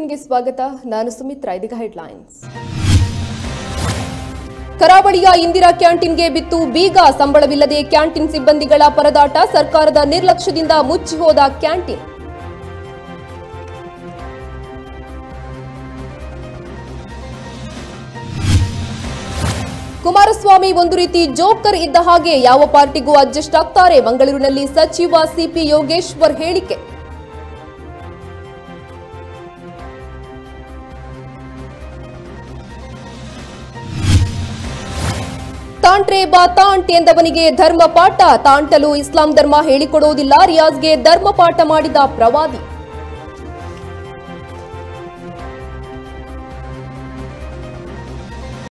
ಬುಲೆಟಿನ್ಗೆ ಸ್ವಾಗತ ನಾನು ಸುಮಿತ್ರಾ ಇದೀಗ ಹೆಡ್ಲೈನ್ಸ್ ಕರಾವಳಿಯ ಇಂದಿರಾ ಕ್ಯಾಂಟೀನ್ಗೆ ಬಿತ್ತು ಬೀಗ ಸಂಬಳವಿಲ್ಲದೆ ಕ್ಯಾಂಟೀನ್ ಸಿಬ್ಬಂದಿಗಳ ಪರದಾಟ ಸರ್ಕಾರದ ನಿರ್ಲಕ್ಷ್ಯದಿಂದ ಮುಚ್ಚಿ ಹೋದ ಕ್ಯಾಂಟೀನ್ ಕುಮಾರಸ್ವಾಮಿ ಒಂದು ರೀತಿ ಜೋಕರ್ ಇದ್ದ ಹಾಗೆ ಯಾವ ಪಾರ್ಟಿಗೂ ಅಡ್ಜಸ್ಟ್ ಆಗ್ತಾರೆ ಮಂಗಳೂರಿನಲ್ಲಿ ಸಚಿವ ಸಿಪಿ ಯೋಗೇಶ್ವರ್ ಹೇಳಿಕೆ ತಾಂಟ್ರೆ ಬಾ ತಾಂಟ್ ಎಂದವನಿಗೆ ಧರ್ಮ ಪಾಠ ತಾಂಟಲು ಇಸ್ಲಾಂ ಧರ್ಮ ಹೇಳಿಕೊಡುವುದಿಲ್ಲ ರಿಯಾಜ್ಗೆ ಧರ್ಮ ಪಾಠ ಮಾಡಿದ ಪ್ರವಾದಿ